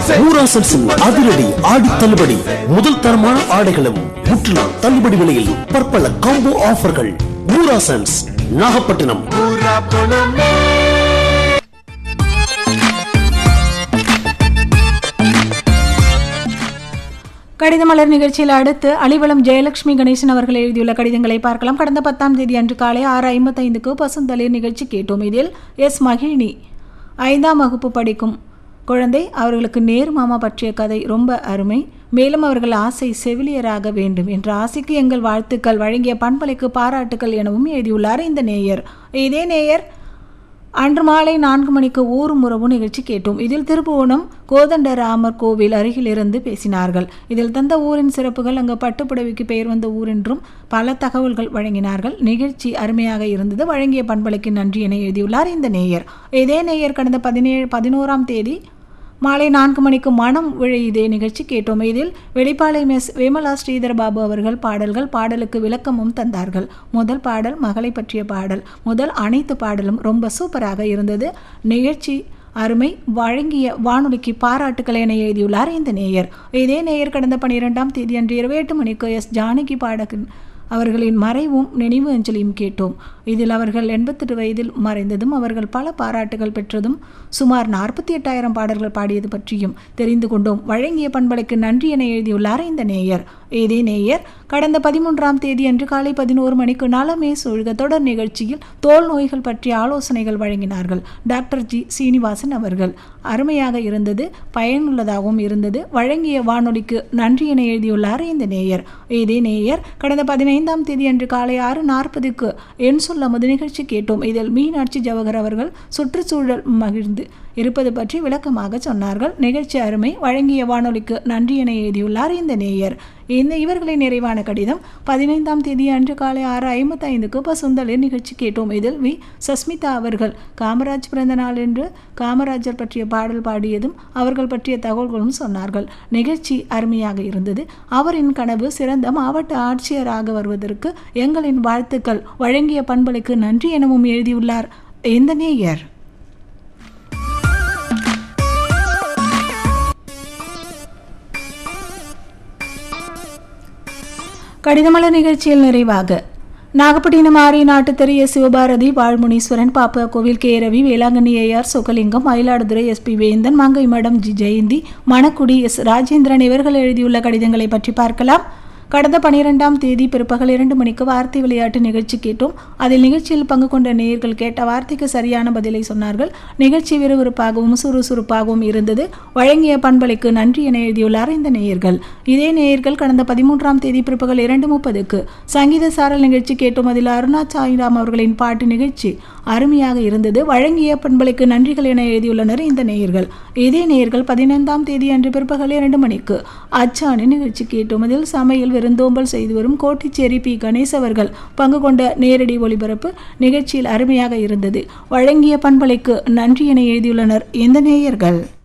ஊராசன்ஸின் அதிரடி ஆடி தள்ளுபடி முதல் தரமான ஆடைகளும் முற்றிலும் தள்ளுபடி விலையில் பற்பல காம்போ ஆஃபர்கள் ஊராசன்ஸ் நாகப்பட்டினம் கடித மலர் நிகழ்ச்சியில் அடுத்து அலிவலம் ஜெயலட்சுமி கணேசன் அவர்கள் எழுதியுள்ள கடிதங்களை பார்க்கலாம் கடந்த பத்தாம் தேதி அன்று காலை ஆறு ஐம்பத்தைந்துக்கு பசுந்தளிர் நிகழ்ச்சி கேட்டோம் இதில் எஸ் மகிழினி ஐந்தாம் வகுப்பு படிக்கும் குழந்தை அவர்களுக்கு நேரு மாமா பற்றிய கதை ரொம்ப அருமை மேலும் அவர்கள் ஆசை செவிலியராக வேண்டும் என்ற ஆசைக்கு எங்கள் வாழ்த்துக்கள் வழங்கிய பண்பலைக்கு பாராட்டுக்கள் எனவும் எழுதியுள்ளார் இந்த நேயர் இதே நேயர் அன்று மாலை நான்கு மணிக்கு ஊரும் உறவு நிகழ்ச்சி கேட்டோம் இதில் திருப்புவனம் கோதண்டராமர் கோவில் அருகில் இருந்து பேசினார்கள் இதில் தந்த ஊரின் சிறப்புகள் அங்கு பட்டுப்புடவைக்கு பெயர் வந்த ஊர் என்றும் பல தகவல்கள் வழங்கினார்கள் நிகழ்ச்சி அருமையாக இருந்தது வழங்கிய பண்பலைக்கு நன்றி என எழுதியுள்ளார் இந்த நேயர் இதே நேயர் கடந்த பதினேழு பதினோராம் தேதி மாலை நான்கு மணிக்கு மனம் விழையுதே நிகழ்ச்சி கேட்டோம் இதில் வெளிப்பாளையம் எஸ் விமலா ஸ்ரீதர் பாபு அவர்கள் பாடல்கள் பாடலுக்கு விளக்கமும் தந்தார்கள் முதல் பாடல் மகளை பற்றிய பாடல் முதல் அனைத்து பாடலும் ரொம்ப சூப்பராக இருந்தது நிகழ்ச்சி அருமை வழங்கிய வானொலிக்கு பாராட்டுக்களை என எழுதியுள்ளார் இந்த நேயர் இதே நேயர் கடந்த பனிரெண்டாம் தேதி அன்று இருபத்தி எட்டு மணிக்கு எஸ் ஜானகி பாடகன் அவர்களின் மறைவும் நினைவு அஞ்சலியும் கேட்டோம் இதில் அவர்கள் எண்பத்தெட்டு வயதில் மறைந்ததும் அவர்கள் பல பாராட்டுகள் பெற்றதும் சுமார் நாற்பத்தி எட்டாயிரம் பாடல்கள் பாடியது பற்றியும் தெரிந்து கொண்டோம் வழங்கிய பண்பலைக்கு நன்றி என எழுதியுள்ளார் இந்த நேயர் இதே நேயர் கடந்த பதிமூன்றாம் தேதி அன்று காலை பதினோரு மணிக்கு நலமே சூழ்க தொடர் நிகழ்ச்சியில் தோல் நோய்கள் பற்றிய ஆலோசனைகள் வழங்கினார்கள் டாக்டர் ஜி சீனிவாசன் அவர்கள் அருமையாக இருந்தது பயனுள்ளதாகவும் இருந்தது வழங்கிய வானொலிக்கு நன்றி என எழுதியுள்ளார் இந்த நேயர் இதே நேயர் கடந்த பதினைந்தாம் தேதி அன்று காலை ஆறு நாற்பதுக்கு என் சொல்ல முது நிகழ்ச்சி கேட்டோம் இதில் மீனாட்சி ஜவஹர் அவர்கள் சுற்றுச்சூழல் மகிழ்ந்து இருப்பது பற்றி விளக்கமாக சொன்னார்கள் நிகழ்ச்சி அருமை வழங்கிய வானொலிக்கு நன்றி என எழுதியுள்ளார் இந்த நேயர் இந்த இவர்களின் நிறைவான கடிதம் பதினைந்தாம் தேதி அன்று காலை ஆறு ஐம்பத்தைந்துக்கு பசுந்தளிர் நிகழ்ச்சி கேட்டோம் இதில் வி சஸ்மிதா அவர்கள் காமராஜ் பிறந்த நாள் என்று காமராஜர் பற்றிய பாடல் பாடியதும் அவர்கள் பற்றிய தகவல்களும் சொன்னார்கள் நிகழ்ச்சி அருமையாக இருந்தது அவரின் கனவு சிறந்த மாவட்ட ஆட்சியராக வருவதற்கு எங்களின் வாழ்த்துக்கள் வழங்கிய பண்பலைக்கு நன்றி எனவும் எழுதியுள்ளார் இந்த நேயர் கடிதமலர் நிகழ்ச்சியில் நிறைவாக நாகப்பட்டினம் ஆரிய நாட்டு தெரிய Sivabharathi Vazhmuneeswaran Pappa Kovil K Ravi Velankanni AR Chokkalingam Mayiladuthurai SP Vendhan Mangai Madam G Jayanthi Manakkudi S Rajendran இவர்கள் எழுதியுள்ள கடிதங்களை பற்றி பார்க்கலாம் கடந்த பனிரெண்டாம் தேதி பிற்பகல் இரண்டு மணிக்கு வார்த்தை விளையாட்டு நிகழ்ச்சி கேட்டோம் அதில் நிகழ்ச்சியில் பங்கு கொண்ட நேயர்கள் கேட்ட வார்த்தைக்கு சரியான பதிலை சொன்னார்கள் நிகழ்ச்சி விறுவிறுப்பாகவும் சுறுசுறுப்பாகவும் இருந்தது வழங்கிய பண்பலைக்கு நன்றி என எழுதியுள்ளார் இந்த நேயர்கள் இதே நேயர்கள் கடந்த பதிமூன்றாம் தேதி பிற்பகல் இரண்டு முப்பதுக்கு சங்கீத சாரல் நிகழ்ச்சி கேட்டோம் அதில் அருணா சாய்ராம் அவர்களின் பாட்டு நிகழ்ச்சி அருமையாக இருந்தது வழங்கிய பண்பலைக்கு நன்றிகள் என எழுதியுள்ளனர் இந்த நேயர்கள் இதே நேயர்கள் பதினைந்தாம் தேதி அன்று பிற்பகல் இரண்டு மணிக்கு அச்சாணி நிகழ்ச்சி கேட்டோம் அதில் சமையல் விருந்தோம்பல் செய்து வரும் கோட்டிச்சேரி பி கணேஷ் அவர்கள் பங்கு கொண்ட நேரடி ஒளிபரப்பு நிகழ்ச்சியில் அருமையாக இருந்தது வழங்கிய பண்பலைக்கு நன்றி என எழுதியுள்ளனர் இந்த நேயர்கள்